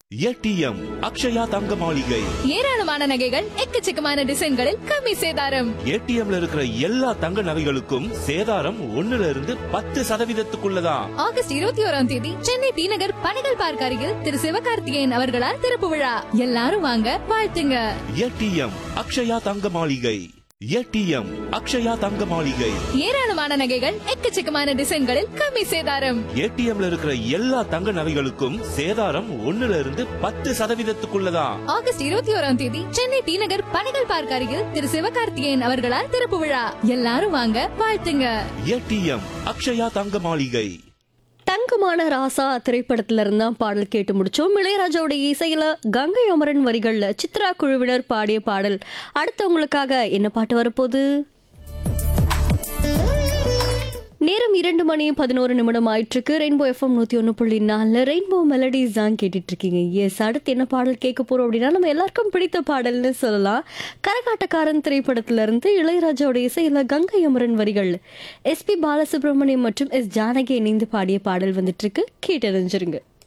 ATM Akshaya தங்க மாளிகை ஏராளமான நகைகள் எக்கச்சக்கமான டிசைன்களில் கம்மி சேதாரம் ஏடிஎம்ல இருக்கிற எல்லா தங்க நகைகளுக்கும் சேதாரம் ஒண்ணுல இருந்து பத்து சதவீதத்துக்குள்ளதான் ஆகஸ்ட் இருபத்தி ஓராம் தேதி சென்னை டி நகர் பனைகள் பார்க் அருகில் திரு சிவகார்த்திகேயன் அவர்களால் திறப்பு விழா எல்லாரும் வாங்க வாழ்த்துங்க ஏடிஎம் அக்ஷயா தங்க மாளிகை ஏடிஎம் அக்ஷயா தங்க மாளிகை ஏராளமான நகைகள் எக்கச்சக்கமான டிசைன்களில் கம்மி சேதாரம் ஏடிஎம்ல இருக்கிற எல்லா தங்க நகைகளுக்கும் சேதாரம் ஒண்ணுல இருந்து பத்து சதவீதத்துக்குள்ளதான் ஆகஸ்ட் இருபத்தி ஓராம் தேதி சென்னை டி நகர் பனைகள் பார்க் அருகில் திரு சிவகார்த்திகேயன் அவர்களால் திறப்பு விழா எல்லாரும் வாங்க வாழ்த்துங்க ஏடிஎம் அக்ஷயா தங்க மாளிகை தங்கமான ராசா திரைப்படத்துல இருந்தா பாடல் கேட்டு முடிச்சோம் இளையராஜாவோட இசையில கங்கை அமரன் வரிகள்ல சித்ரா குழுவினர் பாடிய பாடல் அடுத்தவங்களுக்காக என்ன பாட்டு வரப்போகுது நேரம் இரண்டு மணி பதினோரு நிமிடம் ஆயிட்டிருக்கு ரெயின்போ எஃப்எம் நூத்தி ஒன்று புள்ளி நாலு ரெயின்போ மெலடிஸ் தான் கேட்டுட்டு இருக்கீங்க எஸ் அடுத்து என்ன பாடல் கேட்க போறோம் அப்படின்னா நம்ம எல்லாருக்கும் பிடித்த பாடல்னு சொல்லலாம் கரகாட்டக்காரன் திரைப்படத்துல இருந்து இளையராஜாவோட இசையில கங்கை அமரன் வரிகள் எஸ்பி பாலசுப்ரமணியம் மற்றும் எஸ் ஜானகி இணைந்து பாடிய பாடல் வந்துட்டு இருக்கு கேட்டறிஞ்சிருங்க